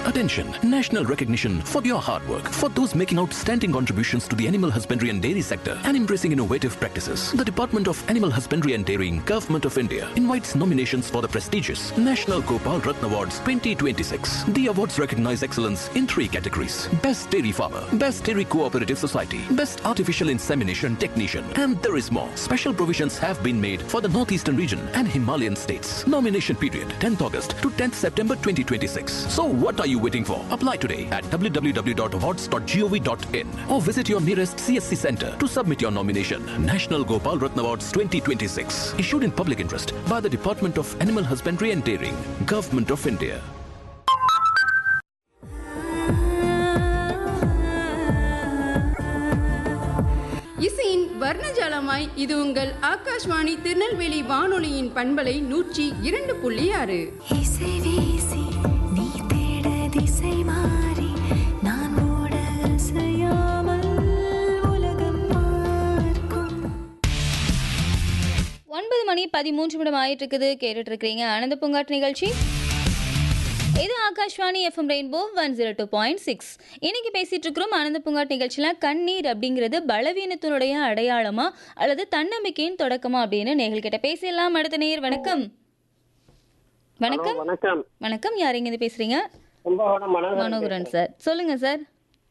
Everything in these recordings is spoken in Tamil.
Attention! National recognition for your hard work. For those making outstanding contributions to the animal husbandry and dairy sector and embracing innovative practices, the Department of Animal Husbandry and Dairying, Government of India invites nominations for the prestigious National Gopal Ratna Awards 2026. The awards recognize excellence in three categories Best Dairy Farmer, Best Dairy Cooperative Society, Best Artificial Insemination Technician, and there is more. Special provisions have been made for the Northeastern region and Himalayan states. Nomination period 10th August to 10th September 2026. So what are you waiting for? Apply today at www.awards.gov.in or visit your nearest CSC center to submit your nomination. National Gopal Ratna Awards 2026. Issued in public interest by the Department of Animal Husbandry and Dairying, Government of India. இசையின் வர்ணஜாலமாய் இது உங்கள் ஆகாஷ்வாணி திருநெல்வேலி வானொலியின் பண்பலை நூற்றி இரண்டு புள்ளி ஆறு இசை வீசி நீ தேட திசை மாறி நான் ஓட அசையாமல் உலகம் பார்க்கும் ஒன்பது மணி பதிமூன்று நிமிடம் ஆயிட்டு இருக்குது கேட்டுட்டு இருக்கிறீங்க ஆனந்த பூங்காட் நிகழ்ச்சி இது Akashvani FM rainbow one zero two point six இன்னைக்கு பேசிட்டு இருக்கிறோம் ஆனந்த பூங்காட் நிகழ்ச்சியில் கண்ணீர் அப்படிங்கிறது பலவீனத்தினுடைய அடையாளமா அல்லது தன்னம்பிக்கையின் தொடக்கமா அப்படின்னு நேர்கள் கிட்ட பேசிடலாம் அடுத்த நேர் வணக்கம் வணக்கம் ஹலோ, வணக்கம் வணக்கம் யார் இங்க பேசுறீங்க கும்பகோணம் மனோகரன் மனோகரன் சார் சொல்லுங்க சார்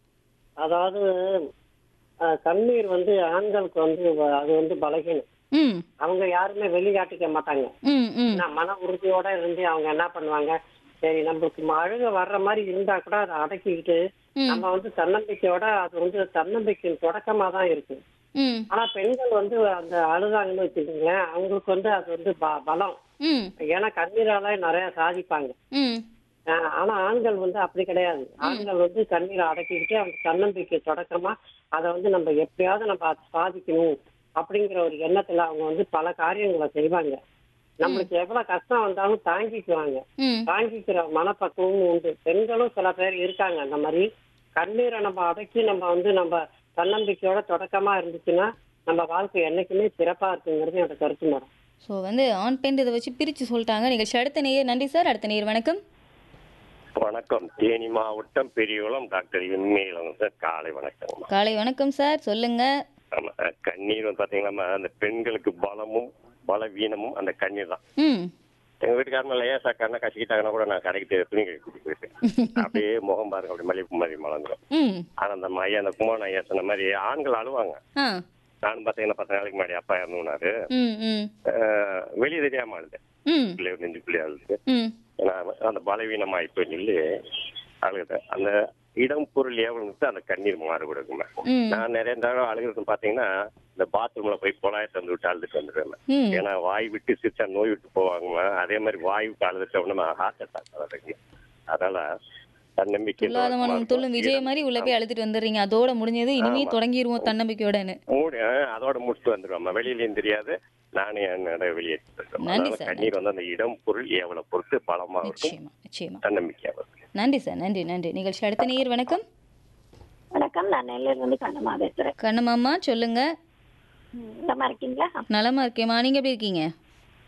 அதாவது அஹ், கண்ணீர் வந்து ஆண்களுக்கு வந்து வ- அது வந்து பலகீனம் ம் அவங்க யாருமே வெளிக்காட்டிக்க மாட்டாங்க ம் ம் ஏன்னா, மன உறுதியோட இருந்து அவங்க என்ன பண்ணுவாங்க சரி நம்மளுக்கு ம- அழுக வர்ற மாதிரி இருந்தா கூட அதை அடக்கிக்கிட்டு ம். நம்ம வந்து தன்னம்பிக்கையோட அது வந்து தன்னம்பிக்கையின் தொடக்கமா தான் இருக்கு ம் ஆனா பெண்கள் வந்து அந்த அழுதாங்கன்னு வச்சுக்கோங்களேன் அவங்களுக்கு வந்து அது வந்து ப- பலம் ம் ஏன்னா கண்ணீரால நிறைய சாதிப்பாங்க ம் ஆஹ் ஆனா ஆண்கள் வந்து அப்படி கிடையாது ஆண்கள் வந்து கண்ணீரை அடக்கிக்கிட்டு அவங்க தன்னம்பிக்கை தொடக்கமா அதை வந்து நம்ம எப்படியாவது நம்ம அதை சாதிக்கணும் அப்படிங்கிற ஒரு எண்ணத்துல அவங்க வந்து பல காரியங்களை செய்வாங்க நம்மளுக்கு எவ்வளவு கஷ்டம் வந்தாலும் தாங்கிக்குவாங்க ம் தாங்கிக்கிற மனப்பக்குவமும் உண்டு பெண்களும் சில பேர் இருக்காங்க அந்த மாதிரி கண்ணீரை நம்ம அடக்கி நம்ம வந்து நம்ம தன்னம்பிக்கையோட தொடக்கமா இருந்துச்சுன்னா நம்ம வாழ்க்கை என்னைக்குமே சிறப்பா இருக்குங்கிறது என்னோட கருத்து மேடம் ஸோ வந்து ஆண் பெண் இதை வச்சு பிரித்து சொல்லிட்டாங்க நிகழ்ச்சி அடுத்த நேர் நன்றி சார் அடுத்த நேர் வணக்கம் வணக்கம் தேனி மாவட்டம் பெரியகுளம் டாக்டர் இம்மேலம் சார் காலை வணக்கங்கம்மா காலை வணக்கம் சார் சொல்லுங்க ஆமா சார் கண்ணீர் வந்து பாத்தீங்கன்னா அந்த பெண்களுக்கு பலமும் பலவீனமும் அந்த கண்ணீர் தான் ம் எங்க வீட்டுக்காரங்க லேசா கண்ணை கசிக்கிட்டாங்கன்னா கூட நான் கடைக்கு தே- துணி கழிச்சு போயிட்டு அப்படியே முகம் பாருங்க அப்படி மல்லிகைப்பூ மாதிரி மலர்ந்துடும் ம் ஆனா அந்த ஐயா அந்த குமாரன் ஐயா சொன்ன மாதிரி ஆண்கள் அழுவாங்க ஆ நான் பாத்தீங்கன்னா பத்து நாளைக்கு முன்னாடி அப்பா இறந்துனாரு ம் ம் வெளியே தெரியாம அழுது ம் பிள்ளை நெஞ்சு பிள்ளை அழுது ம் ஏன்னா அந்த பலவீனமா இப்ப சொல்லி அழுகுது அந்த இடம் பொருள் எவ்வளவு அந்த கண்ணீர் மாறுபடுக்குமே ம். நான் நிறைய தடவை அழுகிறது பாத்தீங்கன்னா இந்த பாத்ரூம்ல போய் குழாய தந்து விட்டு அழுதுட்டு வந்துடுவேன் ம் ஏன்னா வாய் விட்டு சிரிச்சா நோய் விட்டு போவாங்க அதே மாதிரி வாய் விட்டு அழுதுட்டோம்னா ஹார்ட் அட்டாக் வருது அதனால தன்னம்பிக்கை துல்லாத மனம் துள்ளும் விஜய் மாதிரி உள்ள போய் அழுதுட்டு வந்துடுறீங்க அதோட முடிஞ்சது இனிமே ஆமா. தொடங்கிடுவோம் தன்னம்பிக்கையோடன்னு மூடி ஆ, அதோட முடிச்சுட்டு வந்துடுவாங்க வெளியிலயும் தெரியாது நானே என்னோட வெளியே நன்றி அதனால சார், கண்ணீர் வந்து அந்த இடம் பொருள் எவ்வளவு பொறுத்து பலமா இருக்கும் நிச்சயமா நிச்சயமா தன்னம்பிக்கையா இருக்கும் நன்றி சார் நன்றி நன்றி நிகழ்ச்சி அடுத்த நேர் வணக்கம் வணக்கம் நான் நெல்லையில இருந்து கண்ணம்மா பேசுறேன் கண்ணமாமா சொல்லுங்க நலமா இருக்கீங்களா நலமா இருக்கேம்மா நீங்க எப்படி இருக்கீங்க